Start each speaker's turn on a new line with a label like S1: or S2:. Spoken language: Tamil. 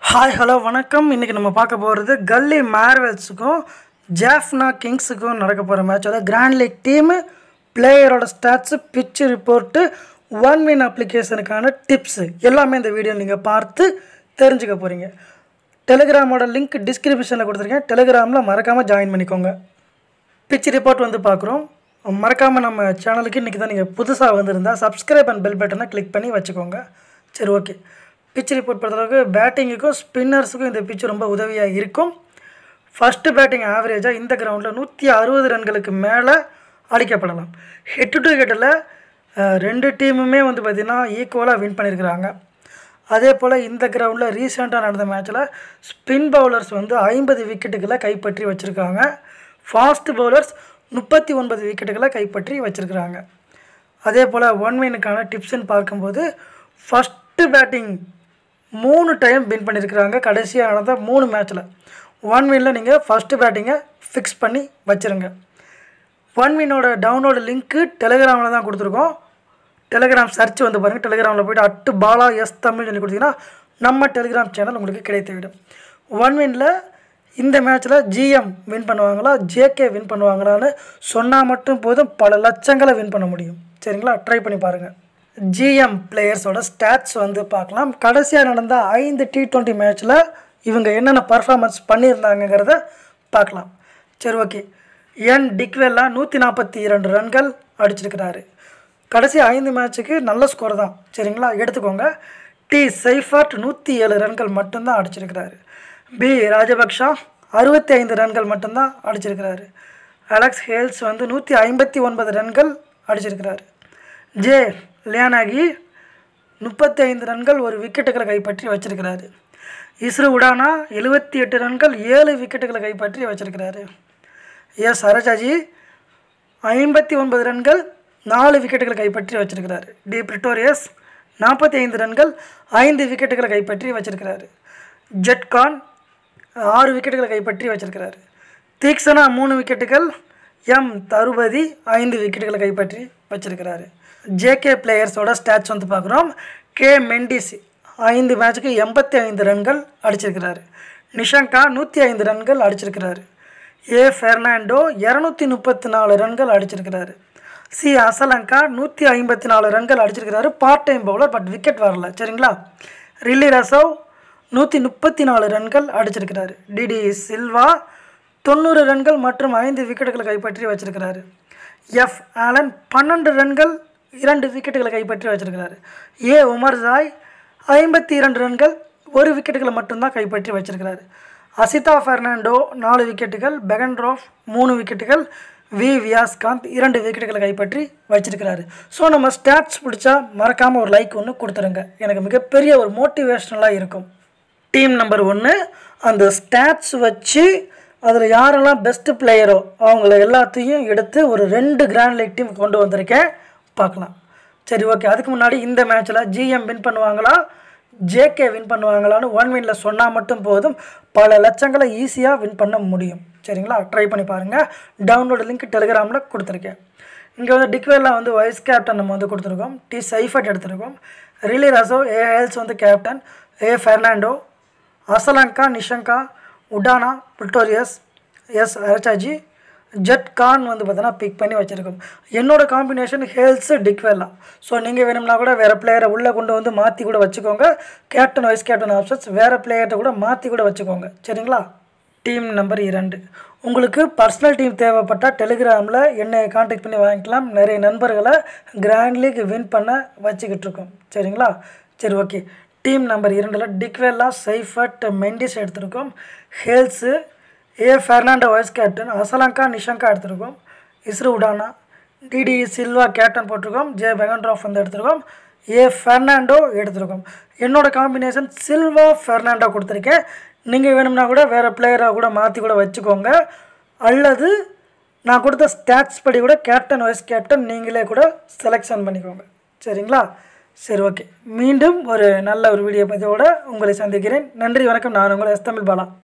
S1: ஹாய் ஹலோ வணக்கம் இன்றைக்கி நம்ம பார்க்க போகிறது கல்லி மார்வெல்ஸுக்கும் ஜாஃப்னா கிங்ஸுக்கும் நடக்க போகிற மேட்ச் அதாவது கிராண்ட் லீக் டீமு பிளேயரோட ஸ்டாட்ஸு பிச்சு ரிப்போர்ட்டு ஒன் மின் அப்ளிகேஷனுக்கான டிப்ஸு எல்லாமே இந்த வீடியோ நீங்கள் பார்த்து தெரிஞ்சுக்க போகிறீங்க டெலிகிராமோட லிங்க் டிஸ்கிரிப்ஷனில் கொடுத்துருக்கேன் டெலிகிராமில் மறக்காமல் ஜாயின் பண்ணிக்கோங்க பிச் ரிப்போர்ட் வந்து பார்க்குறோம் மறக்காமல் நம்ம சேனலுக்கு இன்றைக்கி தான் நீங்கள் புதுசாக வந்திருந்தா சப்ஸ்கிரைப் அண்ட் பெல் பட்டனை கிளிக் பண்ணி வச்சுக்கோங்க சரி ஓகே பிச் ரிப்போர்ட் பொறுத்தளவுக்கு பேட்டிங்குக்கும் ஸ்பின்னர்ஸுக்கும் இந்த பிச் ரொம்ப உதவியாக இருக்கும் ஃபஸ்ட்டு பேட்டிங் ஆவரேஜாக இந்த கிரவுண்டில் நூற்றி அறுபது ரன்களுக்கு மேலே அடிக்கப்படலாம் ஹெட் டு ஹெட்டில் ரெண்டு டீமுமே வந்து பார்த்திங்கன்னா ஈக்குவலாக வின் பண்ணியிருக்கிறாங்க அதே போல் இந்த கிரவுண்டில் ரீசெண்டாக நடந்த மேட்ச்சில் ஸ்பின் பவுலர்ஸ் வந்து ஐம்பது விக்கெட்டுகளை கைப்பற்றி வச்சுருக்காங்க ஃபாஸ்ட் பவுலர்ஸ் முப்பத்தி ஒன்பது விக்கெட்டுகளை கைப்பற்றி வச்சுருக்கிறாங்க அதே போல் ஒன் வினுக்கான டிப்ஸ்ன்னு பார்க்கும்போது ஃபஸ்ட்டு பேட்டிங் மூணு டைம் வின் பண்ணியிருக்கிறாங்க கடைசியாக நடந்த மூணு மேட்ச்சில் ஒன் வினில் நீங்கள் ஃபஸ்ட்டு பேட்டிங்கை ஃபிக்ஸ் பண்ணி வச்சுருங்க ஒன் வினோட டவுன்லோடு லிங்க்கு டெலிகிராமில் தான் கொடுத்துருக்கோம் டெலிகிராம் சர்ச் வந்து பாருங்கள் டெலிகிராமில் போய்ட்டு அட்டு பாலா எஸ் தமிழ் சொல்லி கொடுத்தீங்கன்னா நம்ம டெலிகிராம் சேனல் உங்களுக்கு கிடைத்துவிடும் ஒன் வினில் இந்த மேட்ச்சில் ஜிஎம் வின் பண்ணுவாங்களா ஜேகே வின் பண்ணுவாங்களான்னு சொன்னால் மட்டும் போதும் பல லட்சங்களை வின் பண்ண முடியும் சரிங்களா ட்ரை பண்ணி பாருங்கள் ஜிஎம் பிளேயர்ஸோட ஸ்டாட்ஸ் வந்து பார்க்கலாம் கடைசியாக நடந்த ஐந்து டி ட்வெண்ட்டி மேட்ச்சில் இவங்க என்னென்ன பர்ஃபார்மன்ஸ் பண்ணியிருந்தாங்கங்கிறத பார்க்கலாம் சரி ஓகே என் டிக்வெல்லா நூற்றி நாற்பத்தி இரண்டு ரன்கள் அடிச்சிருக்கிறாரு கடைசி ஐந்து மேட்ச்சுக்கு நல்ல ஸ்கோர் தான் சரிங்களா எடுத்துக்கோங்க டி சைஃபர்ட் நூற்றி ஏழு ரன்கள் மட்டும்தான் அடிச்சிருக்கிறாரு பி ராஜபக்ஷா அறுபத்தி ஐந்து ரன்கள் மட்டும்தான் அடிச்சிருக்கிறாரு அலெக்ஸ் ஹேல்ஸ் வந்து நூற்றி ஐம்பத்தி ஒன்பது ரன்கள் அடிச்சிருக்கிறாரு ஜே லியானாகி முப்பத்தி ஐந்து ரன்கள் ஒரு விக்கெட்டுகளை கைப்பற்றி வச்சிருக்கிறாரு இஸ்ரு உடானா எழுபத்தி எட்டு ரன்கள் ஏழு விக்கெட்டுகளை கைப்பற்றி வச்சிருக்கிறாரு எஸ் அரஜாஜி ஐம்பத்தி ஒன்பது ரன்கள் நாலு விக்கெட்டுகளை கைப்பற்றி வச்சிருக்கிறாரு டி பிரிட்டோரியஸ் நாற்பத்தி ஐந்து ரன்கள் ஐந்து விக்கெட்டுகளை கைப்பற்றி வச்சிருக்கிறாரு ஜெட்கான் ஆறு விக்கெட்டுகளை கைப்பற்றி வச்சிருக்கிறாரு தீக்ஷனா மூணு விக்கெட்டுகள் எம் தருபதி ஐந்து விக்கெட்டுகளை கைப்பற்றி வச்சிருக்கிறாரு ஜேகே பிளேயர்ஸோட ஸ்டாட்ச் வந்து பார்க்குறோம் கே மெண்டிஸ் ஐந்து மேட்ச்சுக்கு எண்பத்தி ஐந்து ரன்கள் அடிச்சிருக்கிறாரு நிஷங்கா நூற்றி ஐந்து ரன்கள் அடிச்சிருக்கிறாரு ஏ ஃபெர்னாண்டோ இரநூத்தி முப்பத்தி நாலு ரன்கள் அடிச்சிருக்கிறாரு சி அசலங்கா நூற்றி ஐம்பத்தி நாலு ரன்கள் அடிச்சிருக்கிறாரு part time bowler but wicket வரல சரிங்களா ரில்லி ரசவ் நூற்றி முப்பத்தி நாலு ரன்கள் அடிச்சிருக்கிறாரு டிடி சில்வா தொண்ணூறு ரன்கள் மற்றும் ஐந்து விக்கெட்டுகளை கைப்பற்றி வச்சிருக்கிறாரு எஃப் ஆலன் பன்னெண்டு ரன்கள் இரண்டு விக்கெட்டுகளை கைப்பற்றி வச்சிருக்கிறாரு ஏ உமர் ஜாய் ஐம்பத்தி இரண்டு ரன்கள் ஒரு விக்கெட்டுகளை மட்டும்தான் கைப்பற்றி வச்சிருக்கிறாரு அசிதா ஃபெர்னாண்டோ நாலு விக்கெட்டுகள் பெகன்ட்ரோஃப் மூணு விக்கெட்டுகள் வி வியாஸ்காந்த் இரண்டு விக்கெட்டுகளை கைப்பற்றி வச்சிருக்கிறாரு ஸோ நம்ம ஸ்டாட்ஸ் பிடிச்சா மறக்காமல் ஒரு லைக் ஒன்று கொடுத்துருங்க எனக்கு மிகப்பெரிய ஒரு மோட்டிவேஷ்னலாக இருக்கும் டீம் நம்பர் ஒன்று அந்த ஸ்டாட்ஸ் வச்சு அதில் யாரெல்லாம் பெஸ்ட்டு பிளேயரோ அவங்கள எல்லாத்தையும் எடுத்து ஒரு ரெண்டு கிராண்ட் லீக் டீம் கொண்டு வந்திருக்கேன் பார்க்கலாம் சரி ஓகே அதுக்கு முன்னாடி இந்த மேட்ச்சில் ஜிஎம் வின் பண்ணுவாங்களா ஜேகே வின் பண்ணுவாங்களான்னு ஒன் வினில் சொன்னால் மட்டும் போதும் பல லட்சங்களை ஈஸியாக வின் பண்ண முடியும் சரிங்களா ட்ரை பண்ணி பாருங்கள் டவுன்லோடு லிங்க் டெலிகிராமில் கொடுத்துருக்கேன் இங்கே வந்து டிக்வேலாம் வந்து வைஸ் கேப்டன் நம்ம வந்து கொடுத்துருக்கோம் டி சைஃபட் எடுத்திருக்கோம் ரிலி ரசோ ஏ ஹெல்ஸ் வந்து captain A Fernando Asalanka Nissanka Udana Pretorius S அரச்சாஜி ஜெட் கான் வந்து பார்த்தீங்கன்னா பிக் பண்ணி வச்சுருக்கோம் என்னோட காம்பினேஷன் ஹேல்ஸு டிக்வெல்லா ஸோ நீங்கள் வேணும்னா கூட வேறு பிளேயரை உள்ளே கொண்டு வந்து மாற்றி கூட வச்சுக்கோங்க கேப்டன் வைஸ் கேப்டன் ஆப்ஷன்ஸ் வேறு பிளேயர்கிட்ட கூட மாற்றி கூட வச்சுக்கோங்க சரிங்களா டீம் நம்பர் இரண்டு உங்களுக்கு பர்சனல் டீம் தேவைப்பட்டால் டெலிகிராமில் என்னை காண்டாக்ட் பண்ணி வாங்கிக்கலாம் நிறைய நண்பர்களை கிராண்ட் லீக் வின் பண்ண வச்சுக்கிட்டு இருக்கோம் சரிங்களா சரி ஓகே டீம் நம்பர் இரண்டில் டிக்வெல்லா சைஃபட் மெண்டிஸ் எடுத்திருக்கோம் Hales A Fernando vice captain Asalanka Nissanka எடுத்திருக்கோம் இஸ்ரு உடானா டிடி சில்வா கேப்டன் போட்டிருக்கோம் ஜே பெகன்ட்ராஃப் வந்து எடுத்திருக்கோம் ஏ ஃபெர்னாண்டோ எடுத்திருக்கோம் என்னோடய காம்பினேஷன் சில்வா ஃபெர்னாண்டோ கொடுத்துருக்கேன் நீங்கள் வேணும்னா கூட வேறு பிளேயராக கூட மாற்றி கூட வச்சுக்கோங்க அல்லது நான் கொடுத்த ஸ்டாட்ஸ் படி கூட கேப்டன் வைஸ் கேப்டன் நீங்களே கூட செலெக்ஷன் பண்ணிக்கோங்க சரிங்களா சரி ஓகே மீண்டும் ஒரு நல்ல ஒரு வீடியோ பதிவோட உங்களை சந்திக்கிறேன் நன்றி வணக்கம் நான் உங்களை எஸ் தமிழ் பாலா